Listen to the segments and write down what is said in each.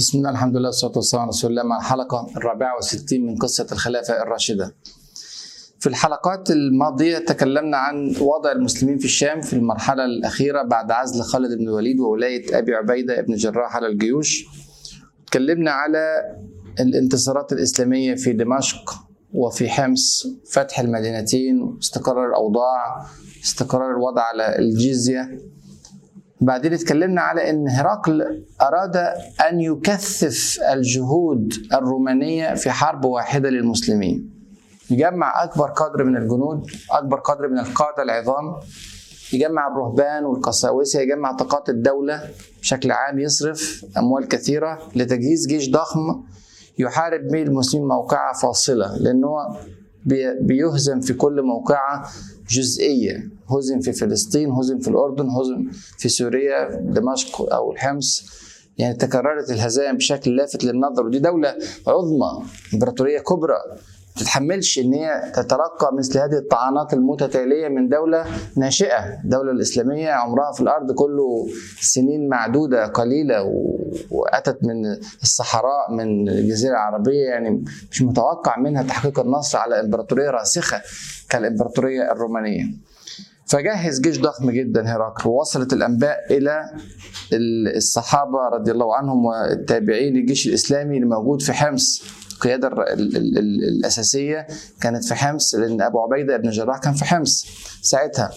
بسم الله الحمد لله والصلاة والسلام على رسول الله مع الحلقة الرابعة والستين من قصة الخلافة الراشدة في الحلقات الماضية تكلمنا عن وضع المسلمين في الشام في المرحلة الأخيرة بعد عزل خالد بن الوليد وولاية أبي عبيدة بن جراح على الجيوش تكلمنا على الانتصارات الإسلامية في دمشق وفي حمص فتح المدينتين استقرار الأوضاع استقرار الوضع على الجزية بعدين اتكلمنا على ان هرقل اراد ان يكثف الجهود الرومانيه في حرب واحده للمسلمين يجمع اكبر قدر من الجنود اكبر قدر من القاده العظام يجمع الرهبان والقساوسه يجمع طاقات الدوله بشكل عام يصرف اموال كثيره لتجهيز جيش ضخم يحارب به المسلمين موقعه فاصله لانه بيهزم في كل موقعه جزئيه هزم في فلسطين هزم في الاردن هزم في سوريا دمشق او الحمص يعني تكررت الهزائم بشكل لافت للنظر ودي دوله عظمى امبراطوريه كبرى ما تتحملش ان هي تتلقى مثل هذه الطعنات المتتاليه من دوله ناشئه الدوله الاسلاميه عمرها في الارض كله سنين معدوده قليله واتت من الصحراء من الجزيره العربيه يعني مش متوقع منها تحقيق النصر على امبراطوريه راسخه كالامبراطوريه الرومانيه فجهز جيش ضخم جدا هرقل ووصلت الانباء الى الصحابه رضي الله عنهم والتابعين الجيش الاسلامي اللي موجود في حمص القياده الاساسيه كانت في حمص لان ابو عبيده بن جراح كان في حمص ساعتها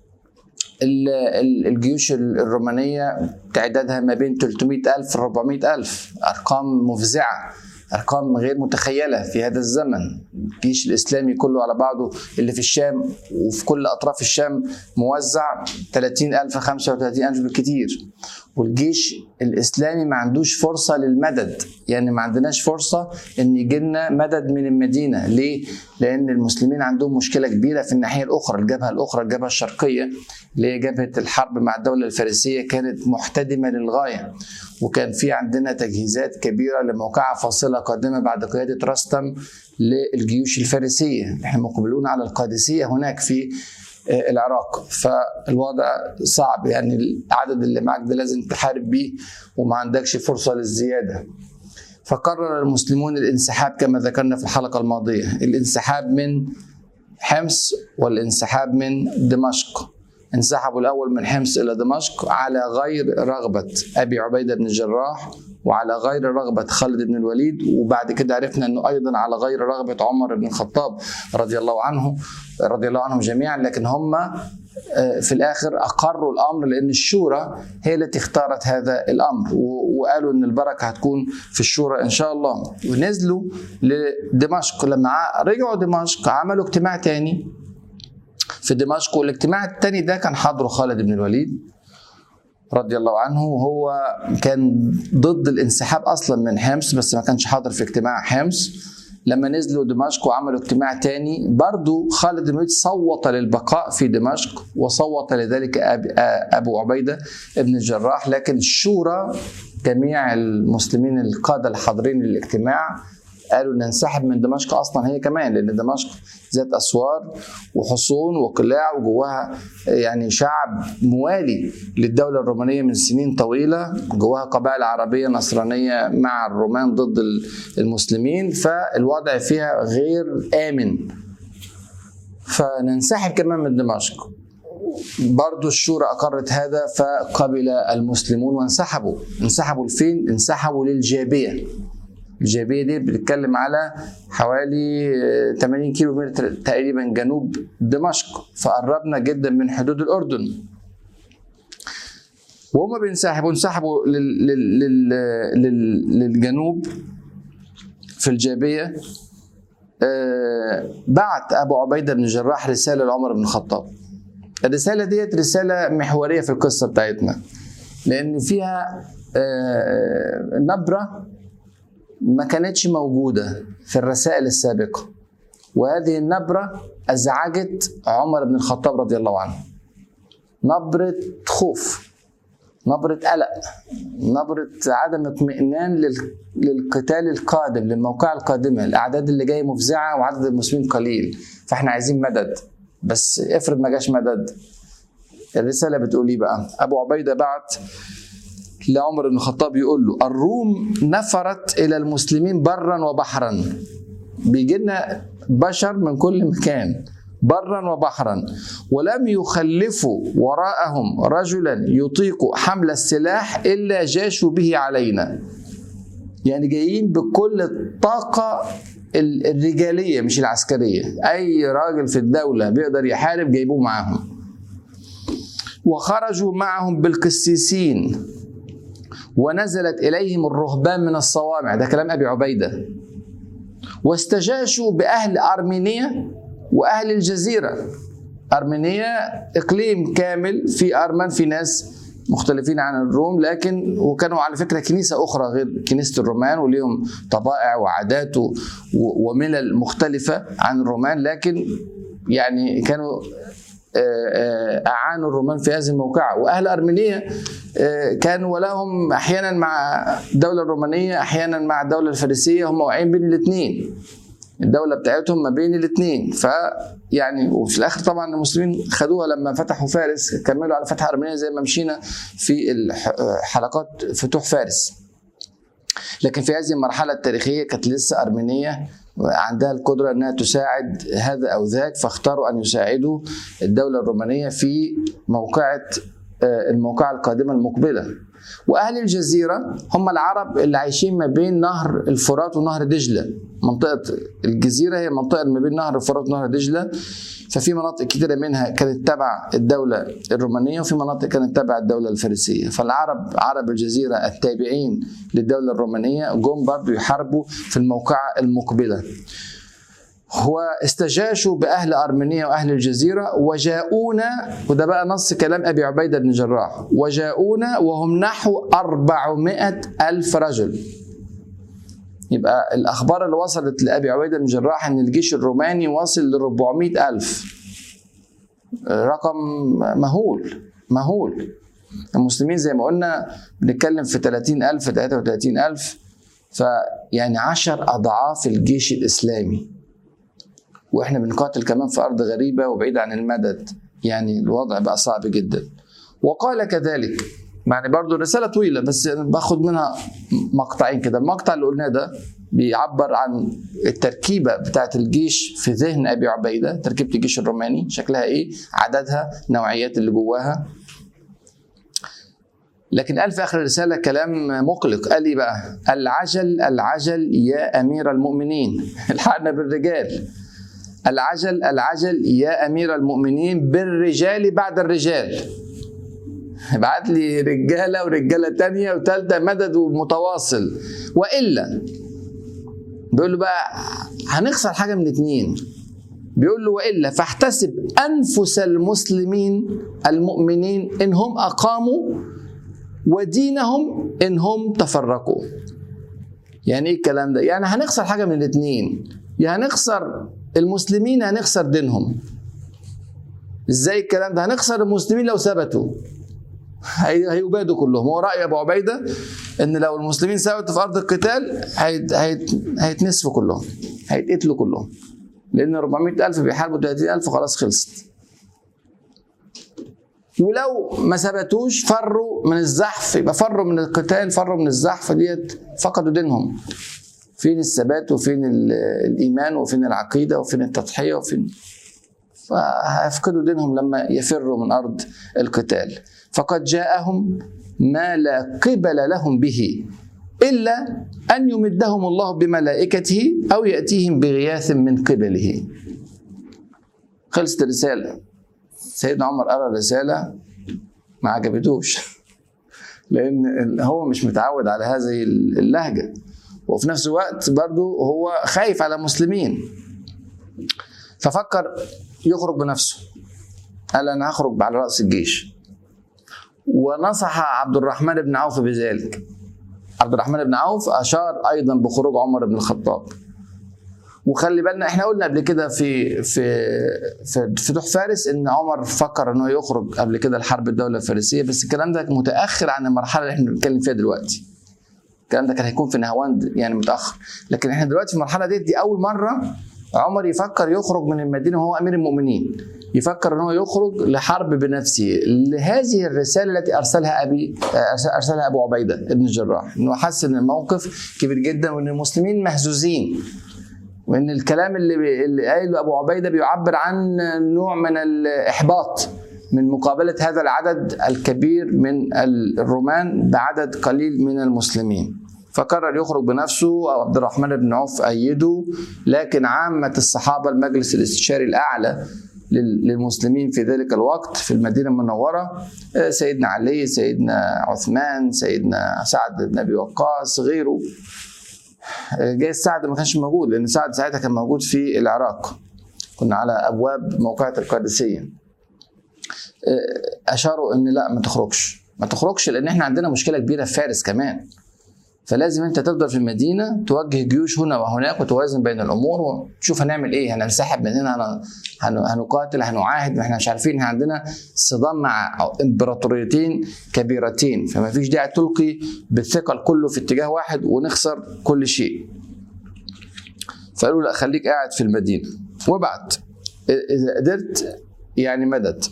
الجيوش الرومانيه تعدادها ما بين 300 ألف 400 ألف أرقام مفزعة ارقام غير متخيله في هذا الزمن الجيش الاسلامي كله على بعضه اللي في الشام وفي كل اطراف الشام موزع 30000 35000 بالكثير والجيش الاسلامي ما عندوش فرصه للمدد يعني ما عندناش فرصه ان يجي لنا مدد من المدينه ليه لان المسلمين عندهم مشكله كبيره في الناحيه الاخرى الجبهه الاخرى الجبهه الشرقيه اللي هي جبهه الحرب مع الدوله الفارسيه كانت محتدمه للغايه وكان في عندنا تجهيزات كبيره لموقعه فاصله قادمه بعد قياده رستم للجيوش الفارسيه احنا مقبلون على القادسيه هناك في العراق فالوضع صعب يعني العدد اللي معاك ده لازم تحارب بيه وما عندكش فرصه للزياده فقرر المسلمون الانسحاب كما ذكرنا في الحلقه الماضيه الانسحاب من حمص والانسحاب من دمشق انسحبوا الاول من حمص الى دمشق على غير رغبه ابي عبيده بن الجراح وعلى غير رغبة خالد بن الوليد وبعد كده عرفنا أنه أيضا على غير رغبة عمر بن الخطاب رضي الله عنه رضي الله عنهم جميعا لكن هم في الآخر أقروا الأمر لأن الشورى هي التي اختارت هذا الأمر وقالوا أن البركة هتكون في الشورى إن شاء الله ونزلوا لدمشق لما رجعوا دمشق عملوا اجتماع تاني في دمشق والاجتماع الثاني ده كان حضره خالد بن الوليد رضي الله عنه هو كان ضد الانسحاب اصلا من حمص بس ما كانش حاضر في اجتماع حمص لما نزلوا دمشق وعملوا اجتماع تاني برضو خالد بن الوليد صوت للبقاء في دمشق وصوت لذلك ابو عبيده ابن الجراح لكن الشورى جميع المسلمين القاده الحاضرين للاجتماع قالوا ننسحب من دمشق اصلا هي كمان لان دمشق ذات اسوار وحصون وقلاع وجواها يعني شعب موالي للدوله الرومانيه من سنين طويله جواها قبائل عربيه نصرانيه مع الرومان ضد المسلمين فالوضع فيها غير امن فننسحب كمان من دمشق برضو الشورى أقرت هذا فقبل المسلمون وانسحبوا انسحبوا لفين؟ انسحبوا للجابية الجابية دي بتتكلم على حوالي 80 كيلو متر تقريبا جنوب دمشق فقربنا جدا من حدود الأردن وهم بينسحبوا انسحبوا لل... لل... لل... للجنوب في الجابية آه بعت أبو عبيدة بن الجراح رسالة لعمر بن الخطاب الرسالة ديت رسالة محورية في القصة بتاعتنا لأن فيها آه نبرة ما كانتش موجودة في الرسائل السابقة وهذه النبرة أزعجت عمر بن الخطاب رضي الله عنه نبرة خوف نبرة قلق نبرة عدم اطمئنان للقتال القادم للموقع القادمة الأعداد اللي جاية مفزعة وعدد المسلمين قليل فاحنا عايزين مدد بس افرض ما جاش مدد الرسالة بتقول ايه بقى أبو عبيدة بعت لعمر بن الخطاب يقول له الروم نفرت الى المسلمين برا وبحرا بيجي لنا بشر من كل مكان برا وبحرا ولم يخلفوا وراءهم رجلا يطيق حمل السلاح الا جاشوا به علينا يعني جايين بكل الطاقه ال- الرجاليه مش العسكريه اي راجل في الدوله بيقدر يحارب جايبوه معاهم وخرجوا معهم بالقسيسين ونزلت اليهم الرهبان من الصوامع ده كلام ابي عبيده واستجاشوا باهل ارمينيا واهل الجزيره ارمينيا اقليم كامل في ارمن في ناس مختلفين عن الروم لكن وكانوا على فكره كنيسه اخرى غير كنيسه الرومان وليهم طبائع وعادات و- وملل مختلفه عن الرومان لكن يعني كانوا آه، آه، اعانوا الرومان في هذه الموقعه واهل ارمينيا آه، كانوا ولهم احيانا مع الدوله الرومانيه احيانا مع الدوله الفارسيه هم واقعين بين الاثنين الدوله بتاعتهم ما بين الاثنين ف يعني وفي الاخر طبعا المسلمين خدوها لما فتحوا فارس كملوا على فتح ارمينيا زي ما مشينا في الح- حلقات فتوح فارس لكن في هذه المرحله التاريخيه كانت لسه ارمينيا عندها القدره انها تساعد هذا او ذاك فاختاروا ان يساعدوا الدوله الرومانيه في موقعه آه، الموقعه القادمه المقبله واهل الجزيره هم العرب اللي عايشين ما بين نهر الفرات ونهر دجله منطقه الجزيره هي منطقه ما بين نهر الفرات ونهر دجله ففي مناطق كتيرة منها كانت تبع الدولة الرومانية وفي مناطق كانت تبع الدولة الفارسية فالعرب عرب الجزيرة التابعين للدولة الرومانية جم برضو يحاربوا في الموقعة المقبلة واستجاشوا بأهل أرمينيا وأهل الجزيرة وجاءونا وده بقى نص كلام أبي عبيدة بن جراح وجاءونا وهم نحو أربعمائة ألف رجل يبقى الأخبار اللي وصلت لأبي عبيدة بن جراح أن الجيش الروماني واصل ل 400 ألف رقم مهول مهول المسلمين زي ما قلنا بنتكلم في 30 ألف 33 ألف فيعني عشر أضعاف الجيش الإسلامي واحنا بنقاتل كمان في ارض غريبه وبعيد عن المدد يعني الوضع بقى صعب جدا وقال كذلك يعني برضو الرساله طويله بس أنا باخد منها مقطعين كده المقطع اللي قلناه ده بيعبر عن التركيبه بتاعت الجيش في ذهن ابي عبيده تركيبه الجيش الروماني شكلها ايه عددها نوعيات اللي جواها لكن قال في اخر الرساله كلام مقلق قال لي بقى العجل العجل يا امير المؤمنين الحقنا بالرجال العجل العجل يا امير المؤمنين بالرجال بعد الرجال ابعت لي رجاله ورجاله تانية وثالثه مدد ومتواصل والا بيقول له بقى هنخسر حاجه من اتنين بيقول له والا فاحتسب انفس المسلمين المؤمنين ان هم اقاموا ودينهم ان هم تفرقوا يعني ايه الكلام ده يعني هنخسر حاجه من الاثنين يا هنخسر المسلمين يا هنخسر دينهم ازاي الكلام ده هنخسر المسلمين لو ثبتوا هي- هيبادوا كلهم هو راي ابو عبيده ان لو المسلمين ثبتوا في ارض القتال هيت- هيت- هيتنسفوا كلهم هيتقتلوا كلهم لان 400 الف بيحاربوا 30 الف خلاص خلصت ولو ما ثبتوش فروا من الزحف يبقى فروا من القتال فروا من الزحف ديت فقدوا دينهم فين الثبات وفين ال- الايمان وفين العقيده وفين التضحيه وفين فهيفقدوا دينهم لما يفروا من ارض القتال فقد جاءهم ما لا قبل لهم به الا ان يمدهم الله بملائكته او ياتيهم بغياث من قبله خلصت الرساله سيدنا عمر قرا الرساله ما عجبتوش لان ال- هو مش متعود على هذه اللهجه وفي نفس الوقت برضو هو خايف على المسلمين ففكر يخرج بنفسه قال انا هخرج على راس الجيش ونصح عبد الرحمن بن عوف بذلك عبد الرحمن بن عوف اشار ايضا بخروج عمر بن الخطاب وخلي بالنا احنا قلنا قبل كده في في في فتوح فارس ان عمر فكر انه يخرج قبل كده لحرب الدوله الفارسيه بس الكلام ده متاخر عن المرحله اللي احنا بنتكلم فيها دلوقتي الكلام ده كان هيكون في نهاوند يعني متاخر لكن احنا دلوقتي في المرحله دي دي اول مره عمر يفكر يخرج من المدينه وهو امير المؤمنين يفكر ان هو يخرج لحرب بنفسه لهذه الرساله التي ارسلها ابي ارسلها ابو عبيده بن الجراح انه حس ان الموقف كبير جدا وان المسلمين مهزوزين وان الكلام اللي بي... اللي قايله ابو عبيده بيعبر عن نوع من الاحباط من مقابله هذا العدد الكبير من الرومان بعدد قليل من المسلمين فقرر يخرج بنفسه او عبد الرحمن بن عوف ايده لكن عامه الصحابه المجلس الاستشاري الاعلى للمسلمين في ذلك الوقت في المدينه المنوره سيدنا علي سيدنا عثمان سيدنا سعد بن ابي وقاص غيره جاي سعد ما كانش موجود لان سعد ساعتها كان موجود في العراق كنا على ابواب موقعة القادسيه اشاروا ان لا ما تخرجش ما تخرجش لان احنا عندنا مشكله كبيره في فارس كمان فلازم انت تفضل في المدينه توجه جيوش هنا وهناك وتوازن بين الامور وتشوف هنعمل ايه هننسحب من هنا هنقاتل هنعاهد احنا مش عارفين احنا عندنا صدام مع امبراطوريتين كبيرتين فما فيش داعي تلقي بالثقل كله في اتجاه واحد ونخسر كل شيء فقالوا لا خليك قاعد في المدينه وابعت اذا قدرت يعني مدد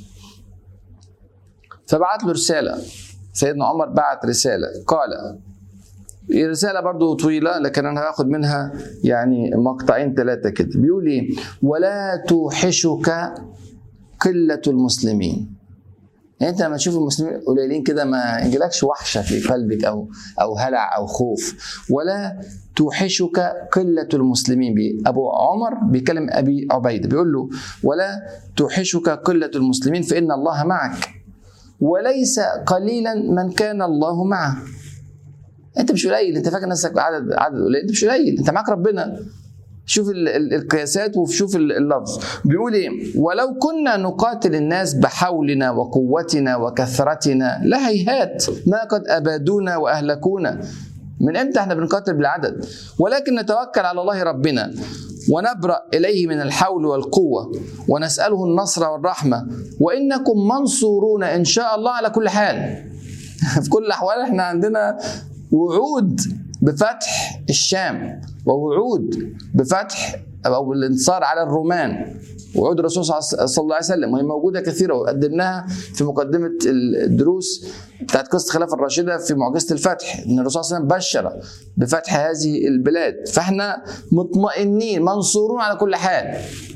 فبعت له رساله سيدنا عمر بعت رساله قال رسالة برضو طويلة لكن أنا هاخد منها يعني مقطعين ثلاثة كده بيقول إيه ولا توحشك قلة المسلمين يعني انت لما تشوف المسلمين قليلين كده ما يجيلكش وحشه في قلبك او او هلع او خوف ولا توحشك قله المسلمين بي ابو عمر بيكلم ابي عبيده بيقول له ولا توحشك قله المسلمين فان الله معك وليس قليلا من كان الله معه انت مش قليل انت فاكر نفسك عدد عدد قليل انت مش قليل انت معاك ربنا شوف القياسات وشوف اللفظ بيقول ايه ولو كنا نقاتل الناس بحولنا وقوتنا وكثرتنا لهيهات ما قد ابادونا واهلكونا من امتى احنا بنقاتل بالعدد ولكن نتوكل على الله ربنا ونبرأ إليه من الحول والقوة ونسأله النصر والرحمة وإنكم منصورون إن شاء الله على كل حال في كل الأحوال احنا عندنا وعود بفتح الشام ووعود بفتح او بالانتصار على الرومان وعود الرسول صلى الله عليه وسلم وهي موجوده كثيره وقدمناها في مقدمه الدروس بتاعت قصه الخلافه الراشده في معجزه الفتح ان الرسول صلى الله عليه وسلم بشر بفتح هذه البلاد فاحنا مطمئنين منصورون على كل حال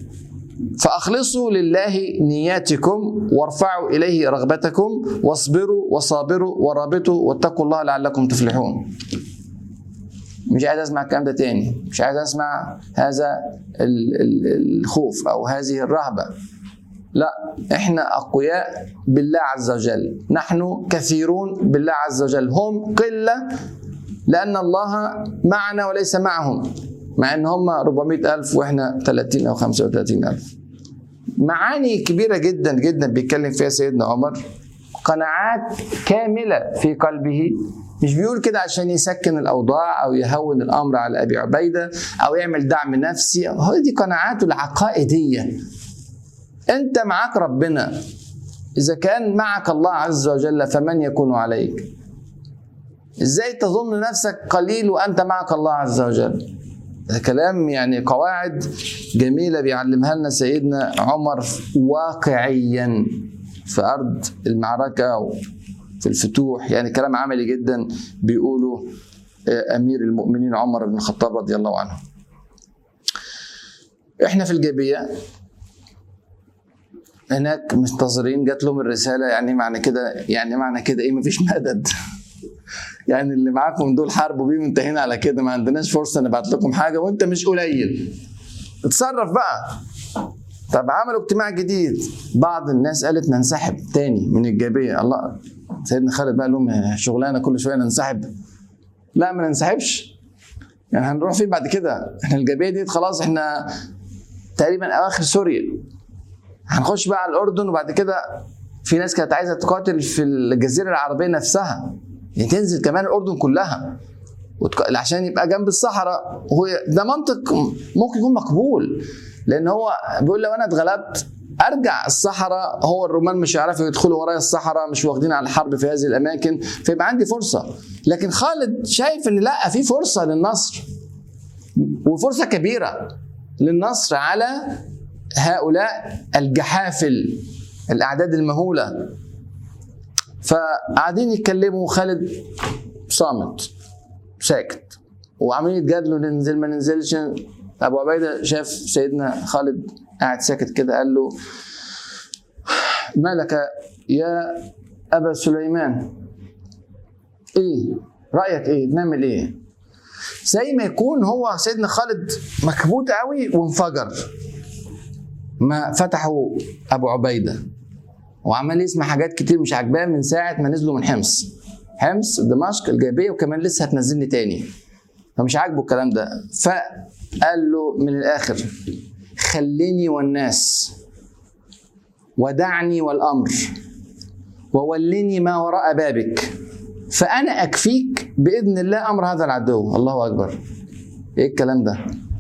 فأخلصوا لله نياتكم وارفعوا إليه رغبتكم واصبروا وصابروا ورابطوا واتقوا الله لعلكم تفلحون مش عايز اسمع الكلام ده تاني مش عايز اسمع هذا الخوف او هذه الرهبه لا احنا اقوياء بالله عز وجل نحن كثيرون بالله عز وجل هم قله لان الله معنا وليس معهم مع ان هم 400 ألف واحنا 30 او 35 ألف معاني كبيرة جدا جدا بيتكلم فيها سيدنا عمر قناعات كاملة في قلبه مش بيقول كده عشان يسكن الأوضاع أو يهون الأمر على أبي عبيدة أو يعمل دعم نفسي هو دي قناعاته العقائدية أنت معاك ربنا إذا كان معك الله عز وجل فمن يكون عليك إزاي تظن نفسك قليل وأنت معك الله عز وجل ده كلام يعني قواعد جميله بيعلمها لنا سيدنا عمر واقعيا في ارض المعركه وفي الفتوح يعني كلام عملي جدا بيقوله امير المؤمنين عمر بن الخطاب رضي الله عنه. احنا في الجابيه هناك منتظرين جات لهم الرساله يعني معنى كده يعني معنى كده ايه مفيش مدد يعني اللي معاكم دول حاربوا بيهم انتهينا على كده ما عندناش فرصه نبعت لكم حاجه وانت مش قليل اتصرف بقى طب عملوا اجتماع جديد بعض الناس قالت ننسحب تاني من الجابيه الله سيدنا خالد بقى لهم شغلانه كل شويه ننسحب لا ما ننسحبش يعني هنروح فين بعد كده احنا الجابيه دي خلاص احنا تقريبا اواخر سوريا هنخش بقى على الاردن وبعد كده في ناس كانت عايزه تقاتل في الجزيره العربيه نفسها يعني تنزل كمان الاردن كلها وتك... عشان يبقى جنب الصحراء هو ده منطق ممكن يكون مقبول لان هو بيقول لو انا اتغلبت ارجع الصحراء هو الرومان مش هيعرفوا يدخلوا ورايا الصحراء مش واخدين على الحرب في هذه الاماكن فيبقى عندي فرصه لكن خالد شايف ان لا في فرصه للنصر وفرصه كبيره للنصر على هؤلاء الجحافل الاعداد المهوله فقاعدين يتكلموا خالد صامت ساكت وعمالين يتجادلوا ننزل ما ننزلش ابو عبيده شاف سيدنا خالد قاعد ساكت كده قال له ما لك يا ابا سليمان ايه رايك ايه نعمل ايه زي ما يكون هو سيدنا خالد مكبوت قوي وانفجر ما فتحوا ابو عبيده وعمال يسمع حاجات كتير مش عاجباه من ساعه ما نزلوا من حمص حمص دمشق الجايبيه وكمان لسه هتنزلني تاني فمش عاجبه الكلام ده فقال له من الاخر خليني والناس ودعني والامر وولني ما وراء بابك فانا اكفيك باذن الله امر هذا العدو الله اكبر ايه الكلام ده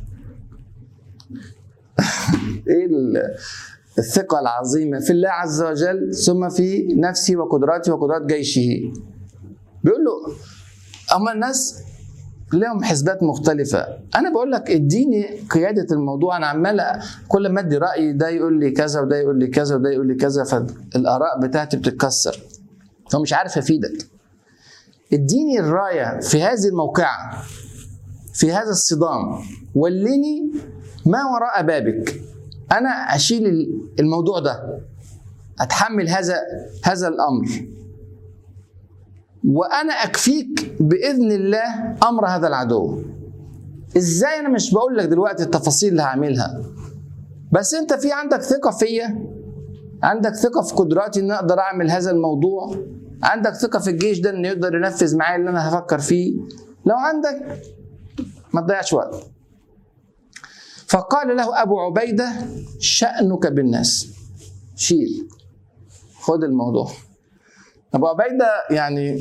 ايه الثقة العظيمة في الله عز وجل ثم في نفسه وقدراته وقدرات جيشه بيقول له أما الناس لهم حسبات مختلفة أنا بقول لك اديني قيادة الموضوع أنا عمال كل ما أدي رأيي ده يقول لي كذا وده يقول لي كذا وده يقول لي كذا فالآراء بتاعتي بتتكسر فمش عارف أفيدك اديني الراية في هذه الموقعة في هذا الصدام ولني ما وراء بابك انا اشيل الموضوع ده اتحمل هذا هذا الامر وانا اكفيك باذن الله امر هذا العدو ازاي انا مش بقول لك دلوقتي التفاصيل اللي هعملها بس انت في عندك ثقه فيا عندك ثقه في قدراتي ان اقدر اعمل هذا الموضوع عندك ثقه في الجيش ده انه يقدر ينفذ معايا اللي انا هفكر فيه لو عندك ما تضيعش وقت فقال له ابو عبيده شانك بالناس شيل خد الموضوع ابو عبيده يعني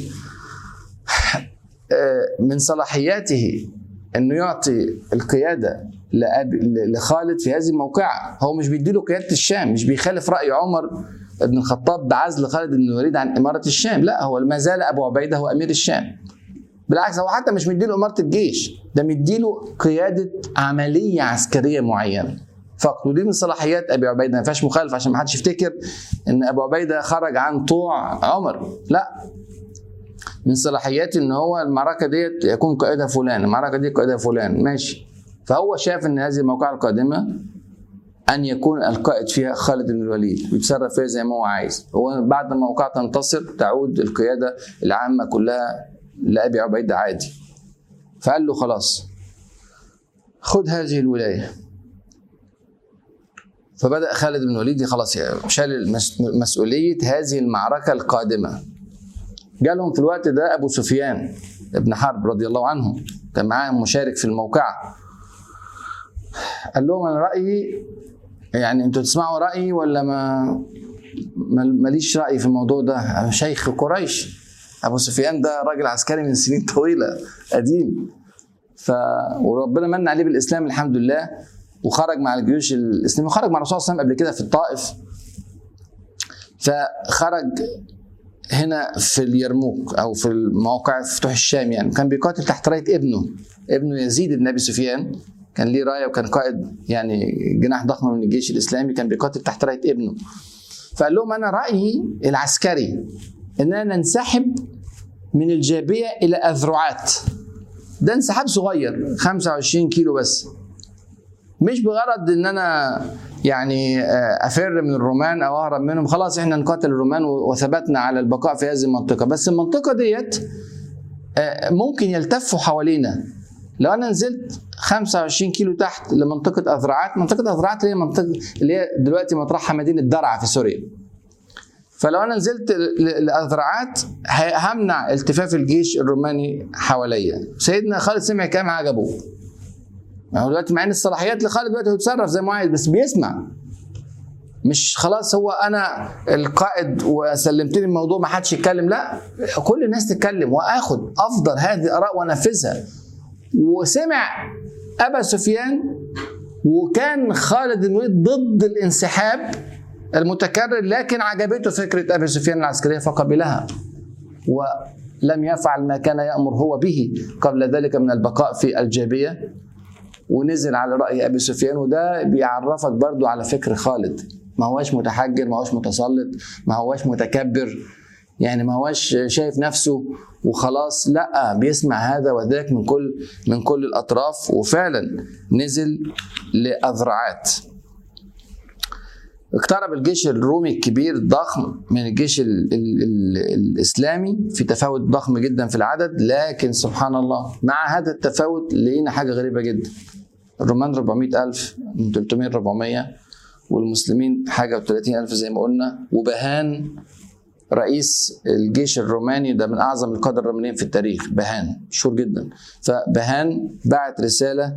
من صلاحياته انه يعطي القياده لخالد في هذه الموقعه هو مش بيديله قياده الشام مش بيخالف راي عمر بن الخطاب بعزل خالد بن الوليد عن اماره الشام لا هو ما زال ابو عبيده هو امير الشام بالعكس هو حتى مش مديله اماره الجيش ده مديله قياده عمليه عسكريه معينه فقط ودي من صلاحيات ابي عبيده ما فيهاش مخالفه عشان ما حدش يفتكر ان ابو عبيده خرج عن طوع عمر لا من صلاحياته ان هو المعركه ديت يكون قائدها فلان المعركه دي قائدها فلان ماشي فهو شاف ان هذه الموقعه القادمه ان يكون القائد فيها خالد بن الوليد ويتصرف فيها زي ما هو عايز هو بعد ما الموقعه تنتصر تعود القياده العامه كلها لابي عبيده عادي فقال له خلاص خد هذه الولايه فبدا خالد بن الوليد خلاص شال مسؤوليه هذه المعركه القادمه جالهم في الوقت ده ابو سفيان ابن حرب رضي الله عنه كان معاه مشارك في الموقعه قال لهم انا رايي يعني انتوا تسمعوا رايي ولا ما ماليش راي في الموضوع ده انا شيخ قريش ابو سفيان ده راجل عسكري من سنين طويله قديم ف وربنا من عليه بالاسلام الحمد لله وخرج مع الجيوش الاسلامي وخرج مع الرسول صلى الله عليه وسلم قبل كده في الطائف فخرج هنا في اليرموك او في المواقع في فتوح الشام يعني كان بيقاتل تحت رايه ابنه ابنه يزيد بن ابي سفيان كان ليه رايه وكان قائد يعني جناح ضخم من الجيش الاسلامي كان بيقاتل تحت رايه ابنه فقال لهم انا رايي العسكري اننا ننسحب من الجابيه الى اذرعات ده انسحاب صغير 25 كيلو بس مش بغرض ان انا يعني افر من الرومان او اهرب منهم خلاص احنا نقاتل الرومان وثبتنا على البقاء في هذه المنطقه بس المنطقه ديت ممكن يلتفوا حوالينا لو انا نزلت 25 كيلو تحت لمنطقه اذرعات منطقه اذرعات اللي هي منطقه اللي هي دلوقتي مطرحها مدينه درعا في سوريا فلو انا نزلت الاذرعات همنع التفاف الجيش الروماني حواليا سيدنا خالد سمع كلام عجبه هو دلوقتي مع ان الصلاحيات لخالد دلوقتي هو يتصرف زي ما عايز بس بيسمع مش خلاص هو انا القائد وسلمتني الموضوع ما حدش يتكلم لا كل الناس تتكلم واخد افضل هذه الاراء وانفذها وسمع ابا سفيان وكان خالد بن الوليد ضد الانسحاب المتكرر لكن عجبته فكره ابي سفيان العسكريه فقبلها ولم يفعل ما كان يامر هو به قبل ذلك من البقاء في الجابيه ونزل على راي ابي سفيان وده بيعرفك برضو على فكر خالد ما هواش متحجر ما هواش متسلط ما هواش متكبر يعني ما هواش شايف نفسه وخلاص لا بيسمع هذا وذاك من كل من كل الاطراف وفعلا نزل لاذرعات اقترب الجيش الرومي الكبير الضخم من الجيش ال ال ال الاسلامي في تفاوت ضخم جدا في العدد لكن سبحان الله مع هذا التفاوت لقينا حاجه غريبه جدا الرومان 400 ألف من 300 ل 400 والمسلمين حاجه و30 ألف زي ما قلنا وبهان رئيس الجيش الروماني ده من اعظم القاده الرومانيين في التاريخ بهان مشهور جدا فبهان بعت رساله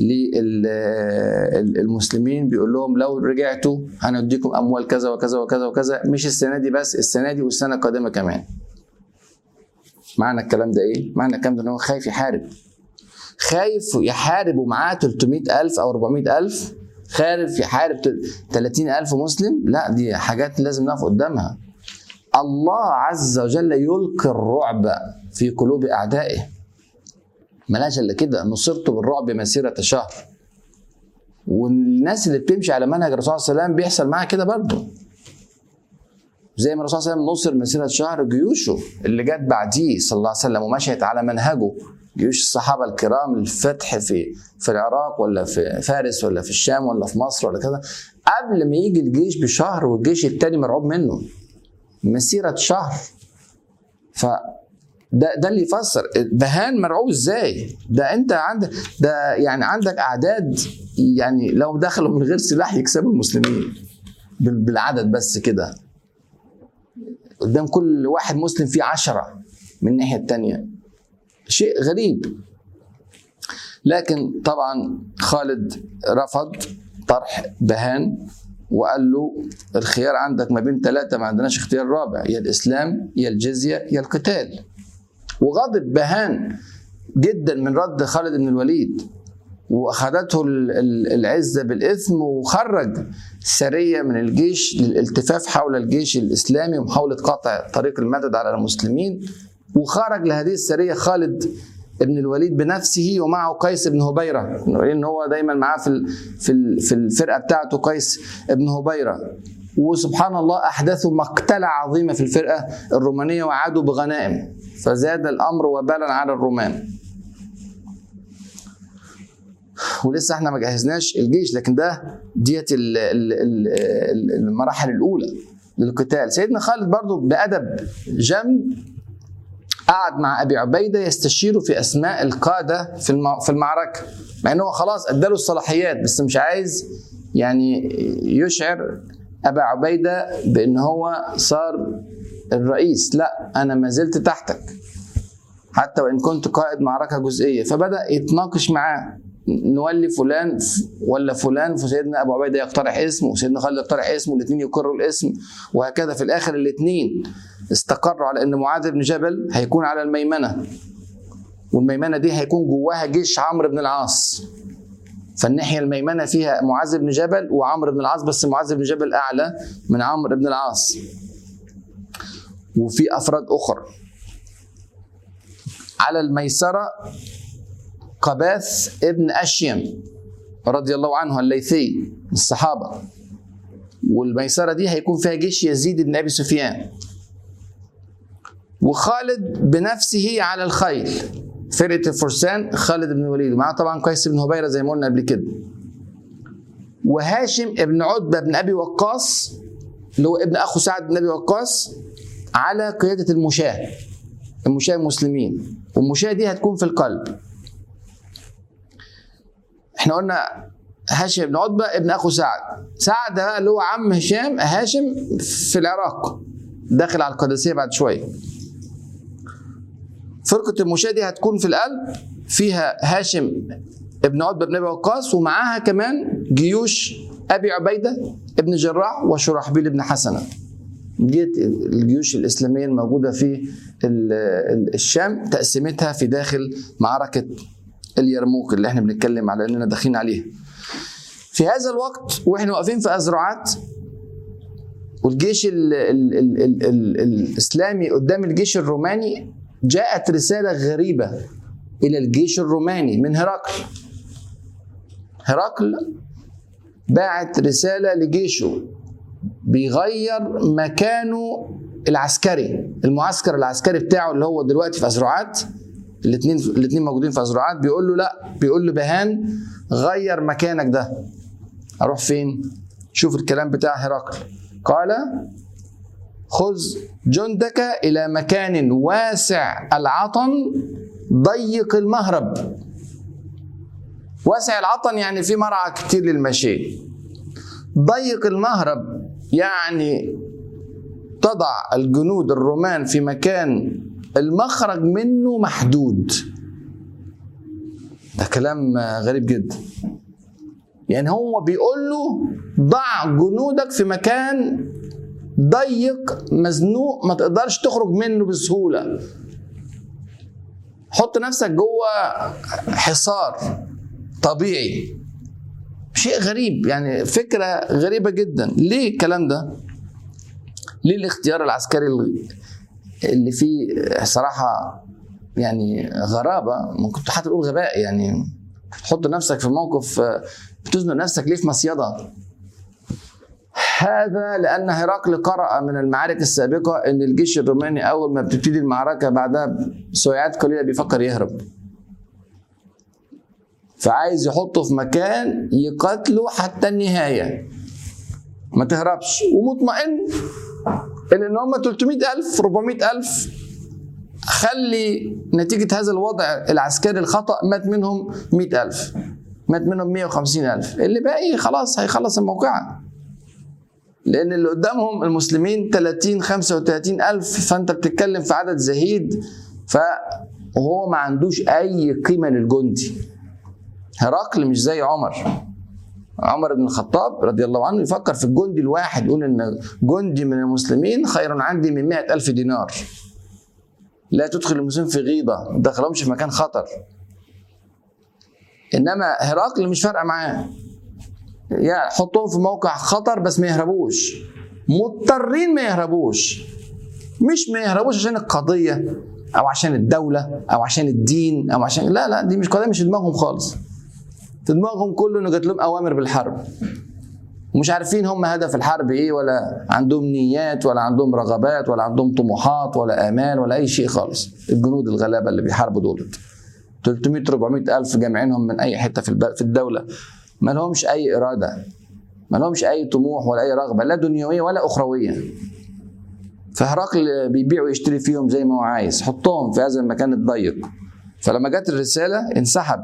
للمسلمين بيقول لهم لو رجعتوا هنديكم اموال كذا وكذا وكذا وكذا مش السنه دي بس السنه دي والسنه القادمه كمان معنى الكلام ده ايه؟ معنى الكلام ده ان هو خايف يحارب خايف يحارب ومعاه 300 ألف أو 400 ألف خايف يحارب 30 ألف مسلم لا دي حاجات لازم نقف قدامها الله عز وجل يلقي الرعب في قلوب اعدائه ملاش الا كده نصرت بالرعب مسيره شهر والناس اللي بتمشي على منهج الرسول صلى الله عليه وسلم بيحصل معاها كده برضه زي ما الرسول صلى الله عليه وسلم نصر مسيره شهر جيوشه اللي جت بعديه صلى الله عليه وسلم ومشيت على منهجه جيوش الصحابه الكرام للفتح في في العراق ولا في فارس ولا في الشام ولا في مصر ولا كذا قبل ما يجي الجيش بشهر والجيش التاني مرعوب منه مسيرة شهر ف ده ده اللي يفسر بهان مرعوب ازاي ده انت عندك ده يعني عندك اعداد يعني لو دخلوا من غير سلاح يكسبوا المسلمين بالعدد بس كده قدام كل واحد مسلم فيه عشرة من الناحية التانية شيء غريب لكن طبعا خالد رفض طرح بهان وقال له الخيار عندك ما بين ثلاثة ما عندناش اختيار رابع يا الإسلام يا الجزية يا القتال وغضب بهان جدا من رد خالد بن الوليد واخذته العزه بالاثم وخرج سريه من الجيش للالتفاف حول الجيش الاسلامي ومحاوله قطع طريق المدد على المسلمين وخرج لهذه السريه خالد ابن الوليد بنفسه ومعه قيس بن هبيره لان هو دايما معاه في في في الفرقه بتاعته قيس بن هبيره وسبحان الله احدثوا مقتله عظيمه في الفرقه الرومانيه وعادوا بغنائم فزاد الامر وبالا على الرومان ولسه احنا ما جهزناش الجيش لكن ده ديت المراحل الاولى للقتال سيدنا خالد برضو بادب جم قعد مع ابي عبيده يستشيره في اسماء القاده في في المعركه مع انه خلاص اداله الصلاحيات بس مش عايز يعني يشعر ابا عبيده بان هو صار الرئيس لا انا ما زلت تحتك حتى وان كنت قائد معركه جزئيه فبدا يتناقش معاه نولي فلان ولا فلان فسيدنا ابو عبيده يقترح اسمه وسيدنا خالد يقترح اسمه الاثنين يقروا الاسم وهكذا في الاخر الاثنين استقروا على ان معاذ بن جبل هيكون على الميمنه والميمنه دي هيكون جواها جيش عمرو بن العاص فالناحيه الميمنه فيها معاذ بن جبل وعمرو بن العاص بس معاذ بن جبل اعلى من عمرو بن العاص وفي افراد اخرى على الميسره قباث ابن اشيم رضي الله عنه الليثي الصحابه والميسره دي هيكون فيها جيش يزيد بن ابي سفيان وخالد بنفسه على الخيل فرقه الفرسان خالد بن الوليد ومعاه طبعا قيس بن هبيره زي ما قلنا قبل كده وهاشم ابن عتبه بن ابي وقاص اللي هو ابن اخو سعد بن ابي وقاص على قياده المشاه المشاه المسلمين والمشاه دي هتكون في القلب احنا قلنا هاشم بن عتبه ابن اخو سعد سعد ده اللي هو عم هشام هاشم في العراق داخل على القادسيه بعد شويه فرقة المشاة دي هتكون في القلب فيها هاشم ابن عتبة بن أبي وقاص ومعاها كمان جيوش أبي عبيدة ابن جراح وشرحبيل بن حسنة ديت الجيوش الإسلامية الموجودة في الشام تقسيمتها في داخل معركة اليرموك اللي احنا بنتكلم على اننا داخلين عليها في هذا الوقت واحنا واقفين في أزرعات والجيش ال ال ال ال ال الإسلامي قدام الجيش الروماني جاءت رسالة غريبة إلى الجيش الروماني من هرقل هرقل باعت رساله لجيشه بيغير مكانه العسكري المعسكر العسكري بتاعه اللي هو دلوقتي في ازرعات الاثنين الاثنين موجودين في ازرعات بيقول له لا بيقول له بهان غير مكانك ده اروح فين شوف الكلام بتاع هرقل قال خذ جندك الى مكان واسع العطن ضيق المهرب واسع العطن يعني في مرعى كتير للمشي ضيق المهرب يعني تضع الجنود الرومان في مكان المخرج منه محدود ده كلام غريب جدا يعني هو بيقول له ضع جنودك في مكان ضيق مزنوق ما تقدرش تخرج منه بسهوله حط نفسك جوه حصار طبيعي شيء غريب يعني فكره غريبه جدا ليه الكلام ده ليه الاختيار العسكري اللي فيه صراحه يعني غرابه ممكن حتى تقول غباء يعني تحط نفسك في موقف بتزنق نفسك ليه في مصيده هذا لأن هرقل قرأ من المعارك السابقة أن الجيش الروماني أول ما بتبتدي المعركة بعدها بسويعات قليلة بيفكر يهرب فعايز يحطه في مكان يقاتله حتى النهاية ما تهربش ومطمئن ان ان هم 300000 400000 خلي نتيجة هذا الوضع العسكري الخطأ مات منهم 100000 مات منهم 150000 اللي باقي خلاص هيخلص الموقعة لان اللي قدامهم المسلمين 30 35 الف فانت بتتكلم في عدد زهيد فهو ما عندوش اي قيمه للجندي هرقل مش زي عمر عمر بن الخطاب رضي الله عنه يفكر في الجندي الواحد يقول ان جندي من المسلمين خير عندي من مئة ألف دينار لا تدخل المسلمين في غيبة ما تدخلهمش في مكان خطر انما هرقل مش فارقه معاه يعني حطهم في موقع خطر بس ما يهربوش مضطرين ما يهربوش مش ما يهربوش عشان القضيه او عشان الدوله او عشان الدين او عشان لا لا دي مش قضيه مش في دماغهم خالص في دماغهم كله انه جات لهم اوامر بالحرب ومش عارفين هم هدف الحرب ايه ولا عندهم نيات ولا عندهم رغبات ولا عندهم طموحات ولا امال ولا اي شيء خالص الجنود الغلابه اللي بيحاربوا دولت 300 400 الف جامعينهم من اي حته في في الدوله ما لهمش اي اراده ما لهمش اي طموح ولا اي رغبه لا دنيويه ولا اخرويه فهرقل بيبيع ويشتري فيهم زي ما هو عايز حطهم في هذا المكان الضيق فلما جت الرساله انسحب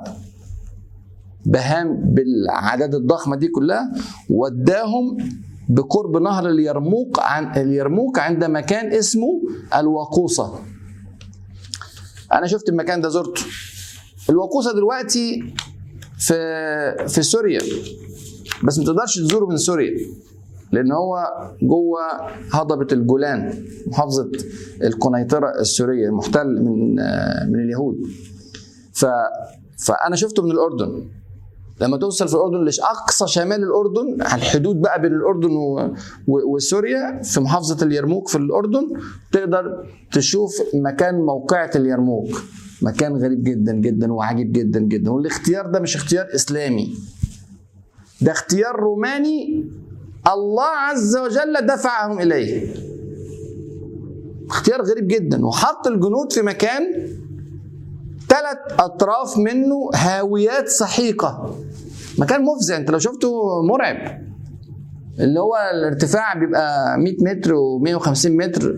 بهام بالعدد الضخمه دي كلها وداهم بقرب نهر اليرموك عن اليرموك عند مكان اسمه الوقوصه انا شفت المكان ده زرته الوقوصه دلوقتي في في سوريا بس ما تقدرش تزوره من سوريا لان هو جوه هضبه الجولان محافظه القنيطره السوريه المحتل من من اليهود ف فانا شفته من الاردن لما توصل في الاردن لاقصى شمال الاردن على الحدود بقى بين الاردن و... و... وسوريا في محافظه اليرموك في الاردن تقدر تشوف مكان موقعة اليرموك مكان غريب جدا جدا وعجيب جدا جدا والاختيار ده مش اختيار اسلامي ده اختيار روماني الله عز وجل دفعهم اليه اختيار غريب جدا وحط الجنود في مكان ثلاث اطراف منه هاويات سحيقه مكان مفزع انت لو شفته مرعب اللي هو الارتفاع بيبقى 100 متر و150 متر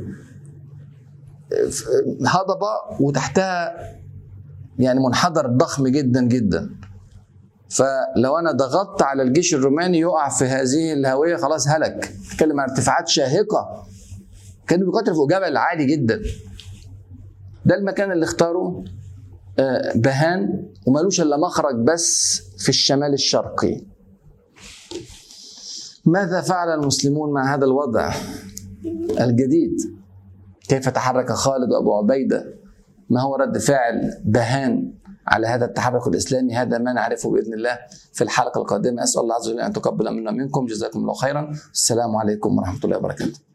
هضبه وتحتها يعني منحدر ضخم جدا جدا فلو انا ضغطت على الجيش الروماني يقع في هذه الهويه خلاص هلك بتكلم عن ارتفاعات شاهقه كانوا بيقاتلوا فوق جبل عالي جدا ده المكان اللي اختاره بهان ومالوش الا مخرج بس في الشمال الشرقي ماذا فعل المسلمون مع هذا الوضع الجديد كيف تحرك خالد وابو عبيده ما هو رد فعل بهان على هذا التحرك الاسلامي هذا ما نعرفه باذن الله في الحلقه القادمه اسال الله عز وجل ان تقبل منا منكم جزاكم الله خيرا السلام عليكم ورحمه الله وبركاته